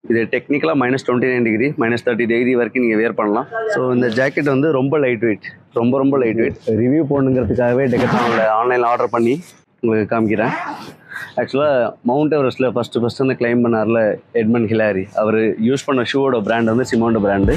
இது டெக்னிக்கலாக minus twenty nine degree minus thirty degree வரைக்கும் நீங்கள் வேர் பண்ணலாம் ஸோ இந்த ஜாக்கெட் வந்து ரொம்ப லைட் வெயிட் ரொம்ப ரொம்ப லைட் வெயிட் ரிவ்யூ போடணுங்கிறதுக்காகவே டெக்கத்தானில் ஆன்லைனில் ஆர்டர் பண்ணி உங்களுக்கு காமிக்கிறேன் ஆக்சுவலாக மவுண்ட் எவரெஸ்ட்டில் ஃபஸ்ட்டு ஃபஸ்ட்டு வந்து கிளைம் பண்ணார்ல எட்மன் ஹிலாரி அவர் யூஸ் பண்ண ஷூவோட பிராண்ட் வந்து Simond brand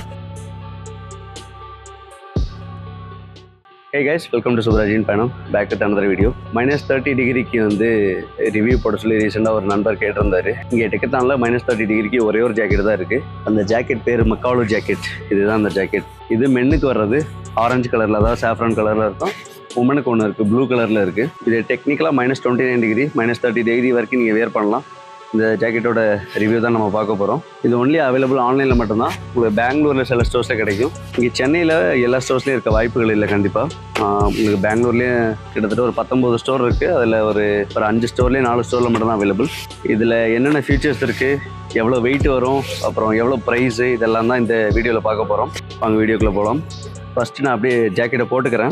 hey guys welcome to சுப்ராஜின் பயணம் back to another video minus thirty டிகிரிக்கு வந்து ரிவ்யூ போட சொல்லி ரீசெண்டாக ஒரு நண்பர் கேட்டிருந்தாரு இங்கே டெக்கத்தானில் மைனஸ் தேர்ட்டி டிகிரிக்கு ஒரே ஒரு ஜாக்கெட் தான் இருக்குது அந்த ஜாக்கெட் பேர் மக்காலு ஜாக்கெட் இதுதான் அந்த ஜாக்கெட் இது மென்னுக்கு வர்றது ஆரஞ்சு கலரில் அதாவது சாஃப்ரான் கலரில் இருக்கும் உமனுக்கு ஒன்று இருக்குது ப்ளூ கலரில் இருக்குது இது டெக்னிக்கலாக minus twenty nine degree minus thirty degree வரைக்கும் நீங்கள் வேர் பண்ணலாம் இந்த ஜாக்கெட்டோட ரிவ்யூ தான் நம்ம பார்க்க போகிறோம் இது ஒன்லி அவைலபிள் ஆன்லைனில் மட்டும்தான் உங்களுக்கு பெங்களூரில் சில ஸ்டோர்ஸில் கிடைக்கும் இங்கே சென்னையில் எல்லா ஸ்டோர்ஸ்லையும் இருக்க வாய்ப்புகள் இல்லை கண்டிப்பாக உங்களுக்கு பெங்களூர்லேயும் கிட்டத்தட்ட ஒரு பத்தொம்போது ஸ்டோர் இருக்குது அதில் ஒரு ஒரு அஞ்சு ஸ்டோர்லேயும் நாலு ஸ்டோரில் மட்டும்தான் அவைலபிள் இதில் என்னென்ன ஃபீச்சர்ஸ் இருக்குது எவ்வளோ வெயிட் வரும் அப்புறம் எவ்வளோ ப்ரைஸு இதெல்லாம் தான் இந்த வீடியோவில் பார்க்க போகிறோம் வாங்க வீடியோக்குள்ளே போகலாம் ஃபஸ்ட்டு நான் அப்படியே ஜாக்கெட்டை போட்டுக்கிறேன்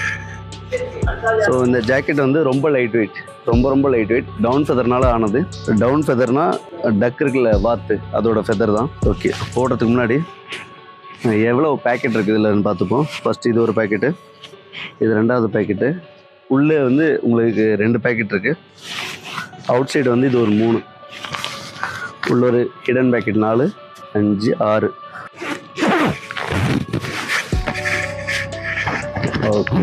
ஸோ இந்த ஜாக்கெட் வந்து ரொம்ப லைட் வெயிட் ரொம்ப ரொம்ப லைட் வெயிட் டவுன் ஃபெதர்னால ஆனது டவுன் ஃபெதர்னா டக் இருக்குல்ல வாத்து அதோட ஃபெதர் தான் ஓகே போடுறதுக்கு முன்னாடி எவ்வளோ பேக்கெட் இருக்குது இதில்னு பார்த்துப்போம் ஃபஸ்ட் இது ஒரு பேக்கெட்டு இது ரெண்டாவது பேக்கெட்டு உள்ளே வந்து உங்களுக்கு ரெண்டு பேக்கெட் இருக்குது அவுட் சைடு வந்து இது ஒரு மூணு உள்ள ஒரு ஹிடன் பேக்கெட் நாலு அஞ்சு ஆறு ஓகே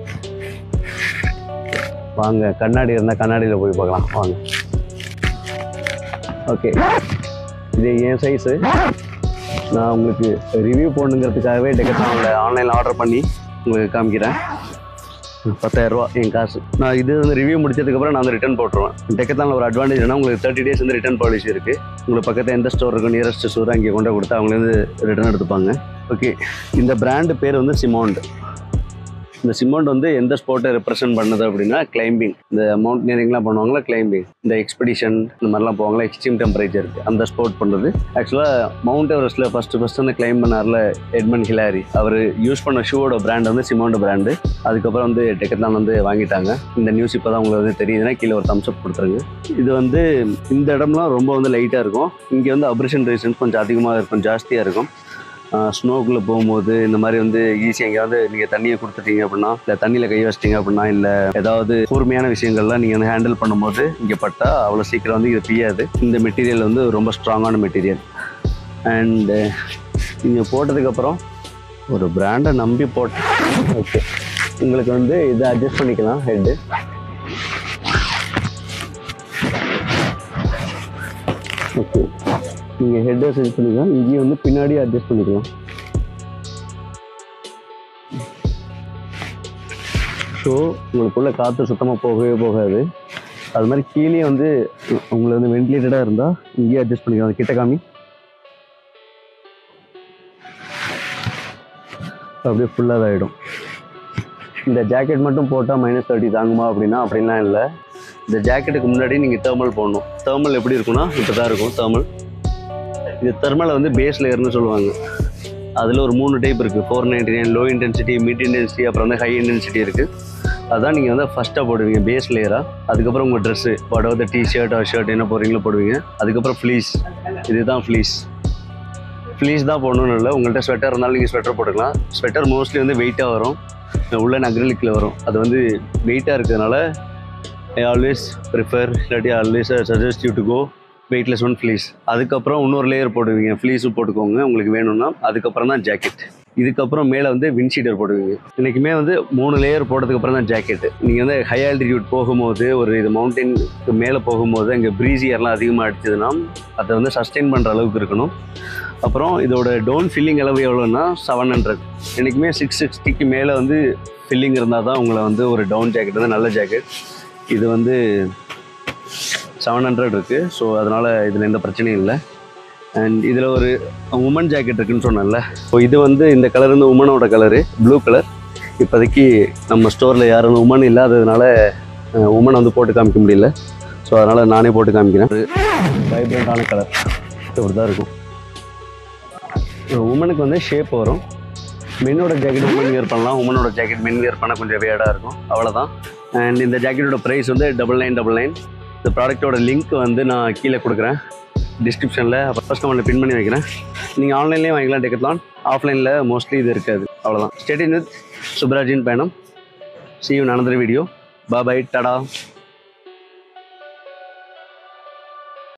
வாங்க கண்ணாடி இருந்தால் கண்ணாடியில் போய் பார்க்கலாம் வாங்க ஓகே இது என் சைஸு நான் உங்களுக்கு ரிவ்யூ போடணுங்கிறதுக்காகவே டெக்கத்தானில் ஆன்லைனில் ஆர்டர் பண்ணி உங்களுக்கு காமிக்கிறேன் பத்தாயிரரூவா என் காசு நான் இது வந்து ரிவ்யூ முடிச்சதுக்கப்புறம் நான் வந்து ரிட்டர்ன் போட்டுருவேன் டெக்கத்தானில் ஒரு அட்வான்டேஜ் என்ன உங்களுக்கு தேர்ட்டி டேஸ் வந்து ரிட்டர்ன் பாலிசி இருக்குது உங்களுக்கு பக்கத்தில் எந்த ஸ்டோர் இருக்கும் நியரஸ்ட் ஸ்டோர் அங்கே கொண்டு கொடுத்தா அவங்களே வந்து ரிட்டர்ன் எடுத்துப்பாங்க ஓகே இந்த பிராண்டு பேர் வந்து சிமோண்ட் இந்த சிமெண்ட் வந்து எந்த ஸ்போர்ட்டை ரெப்ரசென்ட் பண்ணுது அப்படின்னா கிளைம்பிங் இந்த மவுண்டனியரிங்லாம் பண்ணுவாங்களா கிளைம்பிங் இந்த எக்ஸ்பெடிஷன் இந்த மாதிரிலாம் போவாங்களா எக்ஸ்ட்ரீம் டெம்பரேச்சருக்கு அந்த ஸ்போர்ட் பண்ணுறது ஆக்சுவலாக மவுண்ட் எவரெஸ்ட்டில் ஃபஸ்ட்டு ஃபஸ்ட்டு வந்து கிளைம் பண்ணார்ல எட்மன் ஹிலாரி அவர் யூஸ் பண்ண ஷூவோட பிராண்ட் வந்து சிமோண்ட் பிராண்டு அதுக்கப்புறம் வந்து டெக்கத்தான் வந்து வாங்கிட்டாங்க இந்த நியூஸ் இப்போ தான் உங்களுக்கு வந்து தெரியுதுன்னா கீழே ஒரு தம்ஸ் அப் கொடுத்துருங்க இது வந்து இந்த இடம்லாம் ரொம்ப வந்து லைட்டாக இருக்கும் இங்கே வந்து அப்ரிஷன் ரேசன்ஸ் கொஞ்சம் அதிகமாக இருக்கும் ஜாஸ்தியாக இருக்கும் ஸ்னோக்குள்ளே போகும்போது இந்த மாதிரி வந்து ஈஸியாக எங்கேயாவது நீங்கள் தண்ணியை கொடுத்துட்டீங்க அப்படின்னா இல்லை தண்ணியில் கை வச்சிட்டீங்க அப்படின்னா இல்லை ஏதாவது கூர்மையான விஷயங்கள்லாம் நீங்கள் வந்து ஹேண்டில் பண்ணும்போது இங்கே பட்டால் அவ்வளோ சீக்கிரம் வந்து இது பிய்யாது இந்த மெட்டீரியல் வந்து ரொம்ப ஸ்ட்ராங்கான மெட்டீரியல் அண்டு நீங்கள் போட்டதுக்கப்புறம் ஒரு பிராண்டை நம்பி போட்டு ஓகே உங்களுக்கு வந்து இதை அட்ஜஸ்ட் பண்ணிக்கலாம் ஹெட்டு ஓகே நீங்கள் ஹெட்டை செட் பண்ணிக்கலாம் இங்கேயும் வந்து பின்னாடி அட்ஜஸ்ட் பண்ணிக்கலாம் ஸோ உங்களுக்குள்ள காற்று சுத்தமாக போகவே போகாது அது மாதிரி கீழே வந்து உ- உங்களுக்கு வந்து வென்டிலேட்டடாக இருந்தால் இங்கேயே அட்ஜஸ்ட் பண்ணிக்கலாம் கிட்ட காமி அப்படியே ஃபுல்லாக இதாகிடும் இந்த ஜாக்கெட் மட்டும் போட்டால் மைனஸ் தேர்ட்டி தாங்குமா அப்படின்னா அப்படின்லாம் இல்லை இந்த ஜாக்கெட்டுக்கு முன்னாடி நீங்கள் தேர்மல் போடணும் தேர்மல் எப்படி இருக்குன்னா இப்படி தான் இருக்கும் தேர்மல் இது தெர்மலை வந்து பேஸ் லேயர்னு சொல்லுவாங்க அதில் ஒரு மூணு டைப் இருக்குது four ninety nine low intensity mid intensity அப்புறம் வந்து ஹை இன்டென்சிட்டி இருக்குது அதான் நீங்கள் வந்து ஃபஸ்ட்டாக போடுவீங்க பேஸ் லேயராக அதுக்கப்புறம் உங்கள் ட்ரெஸ்ஸு வடவது டி ஷர்ட் ஆர் ஷர்ட் என்ன போடுறீங்களோ போடுவீங்க அதுக்கப்புறம் ஃப்ளீஸ் இதுதான் ஃப்ளீஸ் ஃப்ளீஸ் தான் போடணும்னு இல்லை உங்கள்கிட்ட ஸ்வெட்டர் இருந்தாலும் நீங்கள் ஸ்வெட்டர் போட்டுக்கலாம் ஸ்வெட்டர் மோஸ்ட்லி வந்து வெயிட்டாக வரும் உள்ள அக்ரிலிக்கில் வரும் அது வந்து வெயிட்டாக இருக்கிறதுனால ஐ ஆல்வேஸ் ப்ரிஃபர் இல்லாட்டி always suggest you to go weightless one fleece அதுக்கப்புறம் இன்னொரு லேயர் போடுவீங்க ஃப்ளீஸும் போட்டுக்கோங்க உங்களுக்கு வேணும்னா அதுக்கப்புறம் தான் ஜாக்கெட் இதுக்கப்புறம் மேலே வந்து வின்ஷீடர் போடுவீங்க இன்றைக்குமே வந்து மூணு லேயர் போட்டதுக்கப்புறம் தான் ஜாக்கெட்டு நீங்கள் வந்து ஹை ஆல்டிடியூட் போகும்போது ஒரு இது மவுண்டனுக்கு மேலே போகும்போது அங்கே ப்ரீஸ் ஏர்லாம் அதிகமாக அடிச்சதுன்னா அதை வந்து சஸ்டெயின் பண்ணுற அளவுக்கு இருக்கணும் அப்புறம் இதோட டவுன் ஃபில்லிங் அளவு எவ்வளோன்னா செவன் ஹண்ட்ரட் என்றைக்குமே சிக்ஸ் சிக்ஸ்டிக்கு மேலே வந்து ஃபில்லிங் இருந்தால் தான் உங்களை வந்து ஒரு டவுன் ஜாக்கெட் வந்து நல்ல ஜாக்கெட் இது வந்து செவன் ஹண்ட்ரட் இருக்குது ஸோ அதனால் இதில் எந்த பிரச்சனையும் இல்லை அண்ட் இதில் ஒரு உமன் ஜாக்கெட் இருக்குன்னு சொன்னேன்ல ஸோ இது வந்து இந்த கலர் வந்து உமனோட கலரு ப்ளூ கலர் இப்போதைக்கு நம்ம ஸ்டோரில் யாரும் உமன் இல்லாததுனால உமன் வந்து போட்டு காமிக்க முடியல ஸோ அதனால் நானே போட்டு காமிக்கிறேன் ஒரு வைப்ரண்ட்டான கலர் இப்படி தான் இருக்கும் உமனுக்கு வந்து ஷேப் வரும் மென்னோட ஜாக்கெட் உமன் வியர் பண்ணலாம் உமனோட ஜாக்கெட் மென் வியர் பண்ணால் கொஞ்சம் வேடாக இருக்கும் அவ்வளோதான் அண்ட் இந்த ஜாக்கெட்டோட ப்ரைஸ் வந்து டபுள் நைன் டபுள் நைன் இந்த ப்ராடக்ட்டோட லிங்க் வந்து நான் கீழே கொடுக்குறேன் டிஸ்கிரிப்ஷனில் ஃபர்ஸ்ட் கமெண்ட்டில் பின் பண்ணி வைக்கிறேன் நீங்கள் ஆன்லைன்லேயும் வாங்கிக்கலாம் டெக்கத்லான் ஆஃப்லைனில் மோஸ்ட்லி இது இருக்காது அவ்வளோதான் ஸ்டேட்டின் வித் சுப்ராஜின் பயணம் சி யூ another வீடியோ பா பை டடா